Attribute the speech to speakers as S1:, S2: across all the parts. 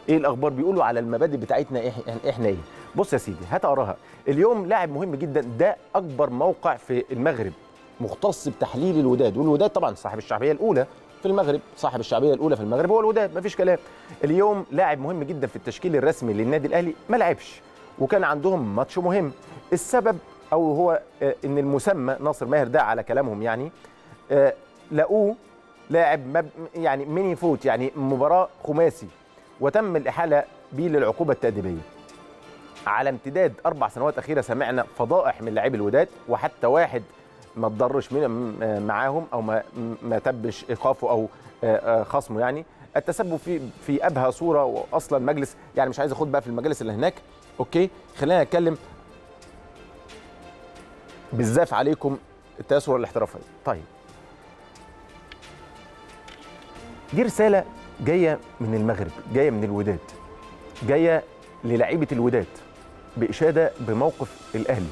S1: ايه الاخبار بيقولوا على المبادئ بتاعتنا إح- احنا ايه بص يا سيدي هات اقراها اليوم لاعب مهم جدا ده اكبر موقع في المغرب مختص بتحليل الوداد والوداد طبعا صاحب الشعبيه الاولى في المغرب صاحب الشعبيه الاولى في المغرب هو الوداد مفيش كلام اليوم لاعب مهم جدا في التشكيل الرسمي للنادي الاهلي ما لعبش وكان عندهم ماتش مهم السبب او هو آه، ان المسمى ناصر ماهر ده على كلامهم يعني آه، لقوه لاعب مب- يعني ميني فوت يعني مباراه خماسي وتم الاحاله به للعقوبه التاديبيه على امتداد اربع سنوات اخيره سمعنا فضائح من لاعبي الوداد وحتى واحد ما تضرش من م- معاهم او ما ما تبش ايقافه او آه، آه، خصمه يعني التسبب في في ابهى صوره واصلا مجلس يعني مش عايز اخد بقى في المجالس اللي هناك اوكي خلينا نتكلم بالزاف عليكم التيسر الاحترافيه طيب دي رساله جايه من المغرب جايه من الوداد جايه للعيبه الوداد باشاده بموقف الاهلي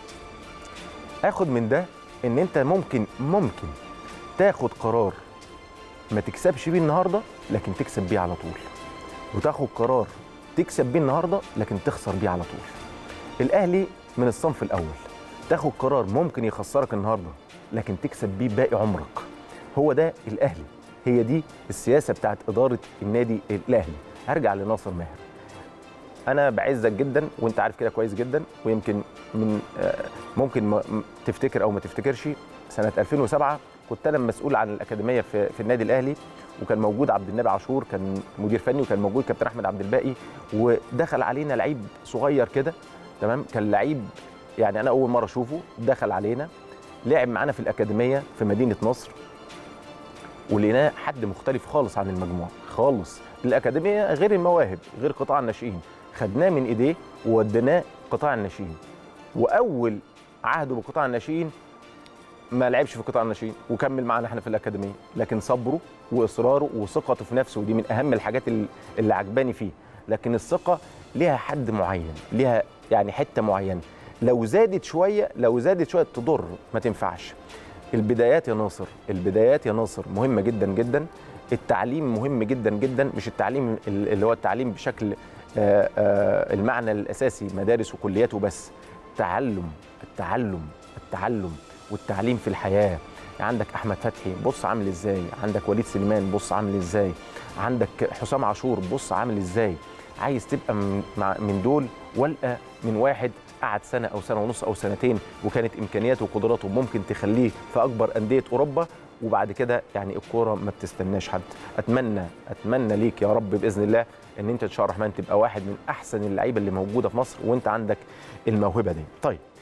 S1: اخد من ده ان انت ممكن ممكن تاخد قرار ما تكسبش بيه النهارده لكن تكسب بيه على طول وتاخد قرار تكسب بيه النهارده لكن تخسر بيه على طول الاهلي من الصنف الاول تاخد قرار ممكن يخسرك النهارده لكن تكسب بيه باقي عمرك هو ده الاهلي هي دي السياسه بتاعت اداره النادي الاهلي هرجع لناصر ماهر انا بعزك جدا وانت عارف كده كويس جدا ويمكن من آه، ممكن ما- م- تفتكر او ما تفتكرش سنه 2007 كنت انا مسؤول عن الاكاديميه في, في النادي الاهلي وكان موجود عبد النبي عاشور كان مدير فني وكان موجود كابتن احمد عبد الباقي ودخل علينا لعيب صغير كده تمام كان لعيب يعني انا اول مره اشوفه دخل علينا لعب معانا في الاكاديميه في مدينه نصر ولقيناه حد مختلف خالص عن المجموعه خالص الاكاديميه غير المواهب غير قطاع الناشئين خدناه من ايديه ووديناه قطاع الناشئين واول عهده بقطاع الناشئين ما لعبش في قطاع الناشئين وكمل معانا احنا في الاكاديميه لكن صبره واصراره وثقته في نفسه ودي من اهم الحاجات اللي- اللي عجباني فيه لكن الثقه ليها حد معين ليها يعني حته معينه لو زادت شويه لو زادت شويه تضر ما تنفعش البدايات يا ناصر البدايات يا ناصر مهمه جدا جدا التعليم مهم جدا جدا مش التعليم ال- اللي هو التعليم بشكل آه، آه، المعنى الاساسي مدارس وكليات وبس تعلم التعلم التعلم والتعليم في الحياه عندك احمد فتحي بص عامل ازاي عندك وليد سليمان بص عامل ازاي عندك حسام عاشور بص عامل ازاي عايز تبقى من, مع من دول والقى من واحد قعد سنه او سنه ونص او سنتين وكانت امكانياته وقدراته ممكن تخليه في اكبر انديه اوروبا وبعد كده يعني الكوره ما بتستناش حد اتمنى اتمنى ليك يا رب باذن الله ان انت ان شاء الله الرحمن تبقى واحد من احسن اللعيبه اللي موجوده في مصر وانت عندك الموهبه دي طيب